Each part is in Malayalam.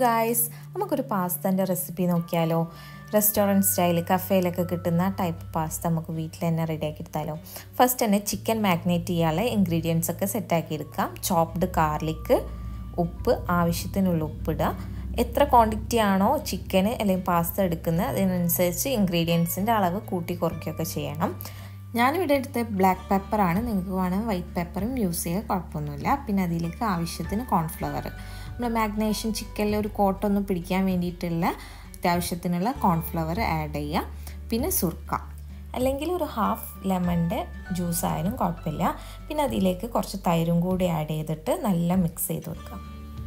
ഗായ്സ് നമുക്കൊരു പാസ്തൻ്റെ റെസിപ്പി നോക്കിയാലോ റെസ്റ്റോറൻറ്റ് സ്റ്റൈൽ കഫേയിലൊക്കെ കിട്ടുന്ന ടൈപ്പ് പാസ്ത നമുക്ക് വീട്ടിൽ തന്നെ റെഡിയാക്കി എടുത്താലോ ഫസ്റ്റ് തന്നെ ചിക്കൻ മാഗ്നേറ്റ് ചെയ്യാനുള്ള ഇൻഗ്രീഡിയൻസ് ഒക്കെ സെറ്റാക്കി എടുക്കാം ചോപ്ഡ് ഗാർലിക്ക് ഉപ്പ് ആവശ്യത്തിനുള്ള ഉപ്പിടുക എത്ര ക്വാണ്ടിറ്റി ആണോ ചിക്കന് അല്ലെങ്കിൽ പാസ്ത എടുക്കുന്നത് അതിനനുസരിച്ച് ഇൻഗ്രീഡിയൻസിൻ്റെ അളവ് കൂട്ടി കുറയ്ക്കുകയൊക്കെ ചെയ്യണം ഞാനിവിടെ എടുത്ത ബ്ലാക്ക് പെപ്പറാണ് നിങ്ങൾക്ക് വേണമെങ്കിൽ വൈറ്റ് പെപ്പറും യൂസ് ചെയ്യുക കുഴപ്പമൊന്നുമില്ല പിന്നെ അതിലേക്ക് ആവശ്യത്തിന് കോൺഫ്ലവർ നമ്മൾ മാഗ്നേഷൻ ചിക്കനിൽ ഒരു കോട്ടൊന്ന് പിടിക്കാൻ വേണ്ടിയിട്ടുള്ള അത്യാവശ്യത്തിനുള്ള കോൺഫ്ലവർ ആഡ് ചെയ്യുക പിന്നെ സുർക്ക അല്ലെങ്കിൽ ഒരു ഹാഫ് ലെമണിൻ്റെ ജ്യൂസ് ആയാലും കുഴപ്പമില്ല പിന്നെ അതിലേക്ക് കുറച്ച് തൈരും കൂടി ആഡ് ചെയ്തിട്ട് നല്ല മിക്സ് ചെയ്ത് കൊടുക്കാം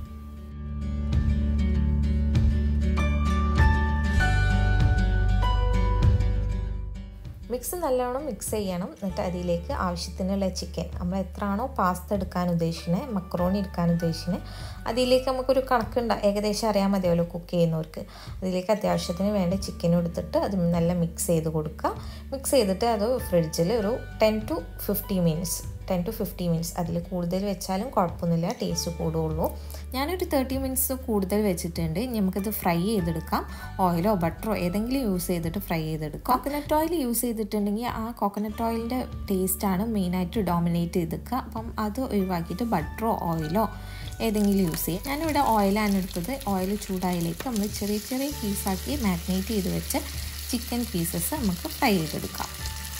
മിക്സ് നല്ലോണം മിക്സ് ചെയ്യണം എന്നിട്ട് അതിലേക്ക് ആവശ്യത്തിനുള്ള ചിക്കൻ നമ്മൾ എത്രയാണോ പാസ്ത എടുക്കാൻ ഉദ്ദേശിക്കുന്നത് മക്രോണി എടുക്കാൻ ഉദ്ദേശിക്കുന്നത് അതിലേക്ക് നമുക്കൊരു കണക്കുണ്ട് ഏകദേശം അറിയാൻ മതിയല്ലോ കുക്ക് ചെയ്യുന്നവർക്ക് അതിലേക്ക് അത്യാവശ്യത്തിന് വേണ്ട ചിക്കൻ എടുത്തിട്ട് അത് നല്ല മിക്സ് ചെയ്ത് കൊടുക്കുക മിക്സ് ചെയ്തിട്ട് അത് ഫ്രിഡ്ജിൽ ഒരു ten to fifty minutes ten to fifty minutes അതിൽ കൂടുതൽ വെച്ചാലും കുഴപ്പമൊന്നുമില്ല ടേസ്റ്റ് കൂടുകയുള്ളൂ ഞാനൊരു തേർട്ടി മിനിറ്റ്സ് കൂടുതൽ വെച്ചിട്ടുണ്ട് നമുക്കത് ഫ്രൈ ചെയ്തെടുക്കാം ഓയിലോ ബട്ടറോ ഏതെങ്കിലും യൂസ് ചെയ്തിട്ട് ഫ്രൈ ചെയ്തെടുക്കാം കോക്കനട്ട് ഓയിൽ യൂസ് ചെയ്തിട്ടുണ്ടെങ്കിൽ ആ കോക്കനട്ട് ഓയിലിൻ്റെ ടേസ്റ്റാണ് മെയിനായിട്ട് ഡോമിനേറ്റ് ചെയ്തെടുക്കുക അപ്പം അത് ഒഴിവാക്കിയിട്ട് ബട്ടറോ ഓയിലോ ഏതെങ്കിലും യൂസ് ചെയ്യും ഞാനിവിടെ ഓയിലാണ് എടുത്തത് ഓയിൽ ചൂടായിലേക്ക് നമ്മൾ ചെറിയ ചെറിയ പീസാക്കി മാഗ്നേറ്റ് ചെയ്ത് വെച്ച് ചിക്കൻ പീസസ് നമുക്ക് ഫ്രൈ ചെയ്തെടുക്കാം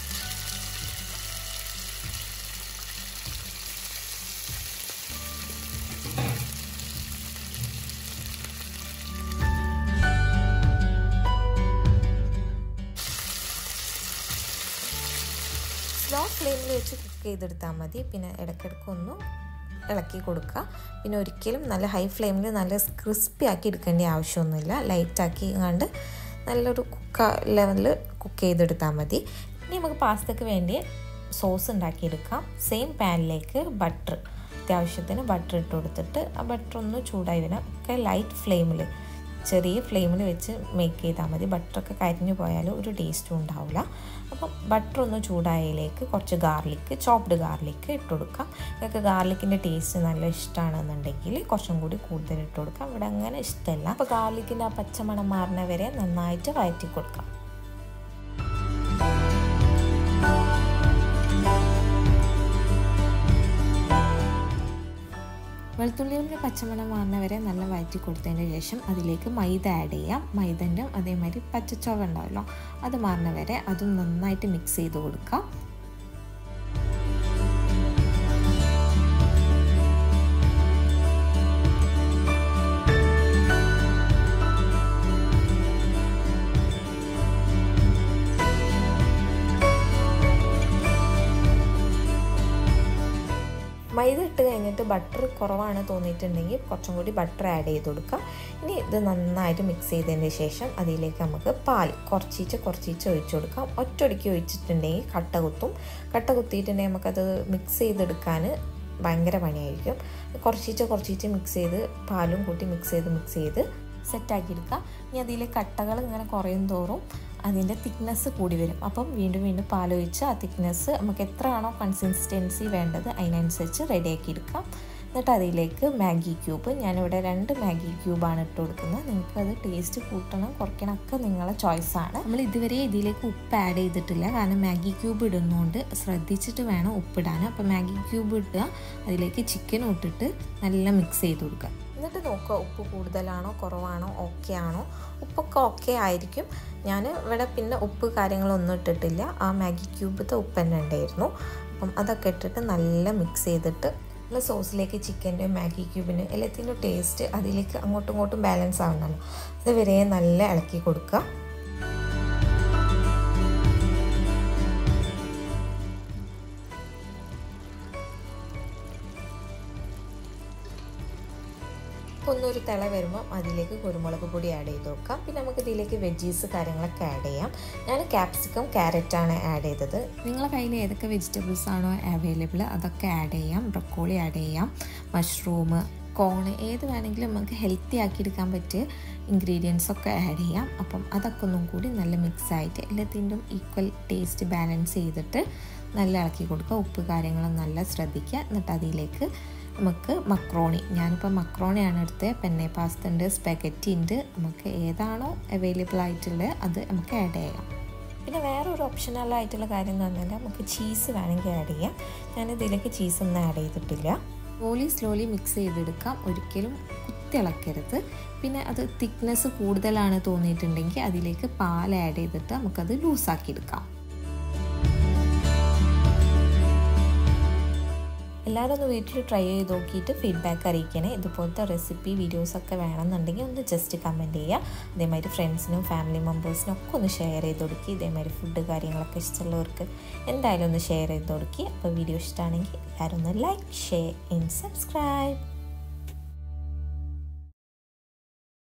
സ്ലോ ഫ്ലെയിമിൽ വെച്ച് കുക്ക് ചെയ്തെടുത്താൽ മതി പിന്നെ ഇടയ്ക്കിടയ്ക്ക് ഒന്ന് ഇളക്കി കൊടുക്കുക പിന്നെ ഒരിക്കലും നല്ല ഹൈ ഫ്ലെയിമിൽ നല്ല ക്രിസ്പി ആക്കി എടുക്കേണ്ട ആവശ്യമൊന്നുമില്ല ലൈറ്റാക്കി കണ്ട് നല്ലൊരു കുക്ക ലെവലിൽ കുക്ക് ചെയ്തെടുത്താൽ മതി ഇനി നമുക്ക് പാസ്തയ്ക്ക് വേണ്ടി സോസ് ഉണ്ടാക്കിയെടുക്കാം സെയിം പാനിലേക്ക് ബട്ടർ അത്യാവശ്യത്തിന് ബട്ടർ ഇട്ട് കൊടുത്തിട്ട് ആ ബട്ടർ ഒന്ന് ചൂടായി വരാം ഒക്കെ ലൈറ്റ് ഫ്ലെയിമിൽ ചെറിയ ഫ്ലെയിമിൽ വെച്ച് മേക്ക് ചെയ്താൽ മതി ബട്ടറൊക്കെ കരിഞ്ഞു പോയാൽ ഒരു ടേസ്റ്റും ഉണ്ടാവില്ല അപ്പം ബട്ടർ ഒന്ന് ചൂടായതിലേക്ക് കുറച്ച് ഗാർലിക്ക് ചോപ്ഡ് ഗാർലിക്ക് ഇട്ട് കൊടുക്കാം നിങ്ങൾക്ക് ഗാർലിക്കിൻ്റെ ടേസ്റ്റ് നല്ല ഇഷ്ടമാണെന്നുണ്ടെങ്കിൽ കുറച്ചും കൂടി കൂടുതൽ ഇട്ട് കൊടുക്കാം ഇവിടെ അങ്ങനെ ഇഷ്ടമല്ല അപ്പോൾ ഗാർലിക്കിൻ്റെ ആ പച്ചമണം മാറുന്ന വരെ നന്നായിട്ട് വഴറ്റി കൊടുക്കാം വെളുത്തുള്ളിയുടെ പച്ചമണം മാറുന്ന വരെ നല്ല വഴറ്റി കൊടുത്തതിന് ശേഷം അതിലേക്ക് മൈദ ആഡ് ചെയ്യാം മൈദൻ്റെ അതേമാതിരി പച്ചച്ചോവ ഉണ്ടാവല്ലോ അത് മാറുന്ന വരെ അതും നന്നായിട്ട് മിക്സ് ചെയ്ത് കൊടുക്കാം മൈദ ഇട്ട് കഴിഞ്ഞിട്ട് ബട്ടർ കുറവാണ് തോന്നിയിട്ടുണ്ടെങ്കിൽ കുറച്ചും കൂടി ബട്ടർ ആഡ് ചെയ്ത് കൊടുക്കാം ഇനി ഇത് നന്നായിട്ട് മിക്സ് ചെയ്തതിന് ശേഷം അതിലേക്ക് നമുക്ക് പാൽ കുറച്ചീച്ച് കുറച്ചീച്ച് ഒഴിച്ചു കൊടുക്കാം ഒറ്റയടിക്ക് ഒഴിച്ചിട്ടുണ്ടെങ്കിൽ കട്ട കുത്തും കട്ട കുത്തിയിട്ടുണ്ടെങ്കിൽ നമുക്കത് മിക്സ് ചെയ്തെടുക്കാൻ ഭയങ്കര പണിയായിരിക്കും കുറച്ചീച്ച് കുറച്ചീച്ച് മിക്സ് ചെയ്ത് പാലും കൂട്ടി മിക്സ് ചെയ്ത് മിക്സ് ചെയ്ത് സെറ്റാക്കി എടുക്കാം ഇനി അതിലെ കട്ടകൾ ഇങ്ങനെ കുറയും തോറും അതിൻ്റെ തിക്നെസ് കൂടി വരും അപ്പം വീണ്ടും വീണ്ടും പാലൊഴിച്ച് ആ തിക്നെസ് നമുക്ക് എത്രയാണോ കൺസിസ്റ്റൻസി വേണ്ടത് അതിനനുസരിച്ച് റെഡിയാക്കി എടുക്കാം എന്നിട്ട് അതിലേക്ക് മാഗി ക്യൂബ് ഞാനിവിടെ രണ്ട് മാഗി ക്യൂബാണ് ഇട്ട് കൊടുക്കുന്നത് നിങ്ങൾക്ക് അത് ടേസ്റ്റ് കൂട്ടണം കുറയ്ക്കണം ഒക്കെ നിങ്ങളെ ചോയ്സാണ് നമ്മൾ ഇതുവരെ ഇതിലേക്ക് ഉപ്പ് ആഡ് ചെയ്തിട്ടില്ല കാരണം മാഗി ക്യൂബ് ഇടുന്നതുകൊണ്ട് ശ്രദ്ധിച്ചിട്ട് വേണം ഉപ്പിടാൻ അപ്പോൾ മാഗി ക്യൂബ് ഇടുക അതിലേക്ക് ചിക്കനും ഇട്ടിട്ട് നല്ല മിക്സ് ചെയ്ത് കൊടുക്കുക എന്നിട്ട് നോക്കുക ഉപ്പ് കൂടുതലാണോ കുറവാണോ ഓക്കെ ആണോ ഉപ്പൊക്കെ ഓക്കെ ആയിരിക്കും ഞാൻ ഇവിടെ പിന്നെ ഉപ്പ് കാര്യങ്ങളൊന്നും ഇട്ടിട്ടില്ല ആ മാഗി ക്യൂബത്തെ ഉപ്പ് തന്നെ ഉണ്ടായിരുന്നു അപ്പം അതൊക്കെ ഇട്ടിട്ട് നല്ല മിക്സ് ചെയ്തിട്ട് നമ്മൾ സോസിലേക്ക് ചിക്കൻ്റെ മാഗി ക്യൂബിന് എല്ലാത്തിൻ്റെ ടേസ്റ്റ് അതിലേക്ക് അങ്ങോട്ടും ഇങ്ങോട്ടും ബാലൻസ് ആവുന്നതാണ് അതുവരെ നല്ല ഇളക്കി കൊടുക്കുക ഒന്നൊരു തിള വരുമ്പോൾ അതിലേക്ക് കുരുമുളക് പൊടി ആഡ് ചെയ്ത് കൊടുക്കാം പിന്നെ നമുക്ക് ഇതിലേക്ക് വെജീസ് കാര്യങ്ങളൊക്കെ ആഡ് ചെയ്യാം ഞാൻ ക്യാപ്സിക്കം ക്യാരറ്റാണ് ആഡ് ചെയ്തത് നിങ്ങളുടെ കയ്യിൽ ഏതൊക്കെ വെജിറ്റബിൾസ് ആണോ അവൈലബിൾ അതൊക്കെ ആഡ് ചെയ്യാം ബ്രക്കോളി ആഡ് ചെയ്യാം മഷ്റൂം കോണ് ഏത് വേണമെങ്കിലും നമുക്ക് ഹെൽത്തി ആക്കിയെടുക്കാൻ പറ്റിയ ഇൻഗ്രീഡിയൻസ് ഒക്കെ ആഡ് ചെയ്യാം അപ്പം അതൊക്കെ ഒന്നും കൂടി നല്ല മിക്സ് ആയിട്ട് എല്ലാത്തിൻ്റെയും ഈക്വൽ ടേസ്റ്റ് ബാലൻസ് ചെയ്തിട്ട് നല്ല ഇളക്കി കൊടുക്കുക ഉപ്പ് കാര്യങ്ങളും നല്ല ശ്രദ്ധിക്കുക എന്നിട്ട് അതിലേക്ക് നമുക്ക് മക്രോണി ഞാനിപ്പോൾ മക്രോണിയാണ് എടുത്തത് പെന്നെ പാസ്ത ഉണ്ട് സ്പെഗറ്റി ഉണ്ട് നമുക്ക് ഏതാണോ അവൈലബിൾ ആയിട്ടുള്ളത് അത് നമുക്ക് ആഡ് ചെയ്യാം പിന്നെ വേറെ ഒരു ഓപ്ഷണൽ ആയിട്ടുള്ള കാര്യം എന്ന് പറഞ്ഞാൽ നമുക്ക് ചീസ് വേണമെങ്കിൽ ആഡ് ചെയ്യാം ഞാൻ ഇതിലേക്ക് ചീസ് ഒന്നും ആഡ് ചെയ്തിട്ടില്ല സ്ലോലി സ്ലോലി മിക്സ് ചെയ്തെടുക്കാം ഒരിക്കലും കുത്തിളക്കരുത് പിന്നെ അത് തിക്നെസ് കൂടുതലാണ് തോന്നിയിട്ടുണ്ടെങ്കിൽ അതിലേക്ക് പാൽ ആഡ് ചെയ്തിട്ട് നമുക്കത് ലൂസാക്കി എടുക്കാം എല്ലാവരും ഒന്ന് വീട്ടിൽ ട്രൈ ചെയ്ത് നോക്കിയിട്ട് ഫീഡ്ബാക്ക് അറിയിക്കണേ ഇതുപോലത്തെ റെസിപ്പി വീഡിയോസൊക്കെ വേണമെന്നുണ്ടെങ്കിൽ ഒന്ന് ജസ്റ്റ് കമൻറ്റ് ചെയ്യുക അതേമാതിരി ഫ്രണ്ട്സിനും ഫാമിലി മെമ്പേഴ്സിനും ഒക്കെ ഒന്ന് ഷെയർ ചെയ്ത് കൊടുക്കി ഇതേമാതിരി ഫുഡ് കാര്യങ്ങളൊക്കെ ഇഷ്ടമുള്ളവർക്ക് എന്തായാലും ഒന്ന് ഷെയർ ചെയ്ത് കൊടുക്കി അപ്പോൾ വീഡിയോ ഇഷ്ടമാണെങ്കിൽ എല്ലാവരും ഒന്ന് ലൈക്ക് ഷെയർ ആൻഡ് സബ്സ്ക്രൈബ്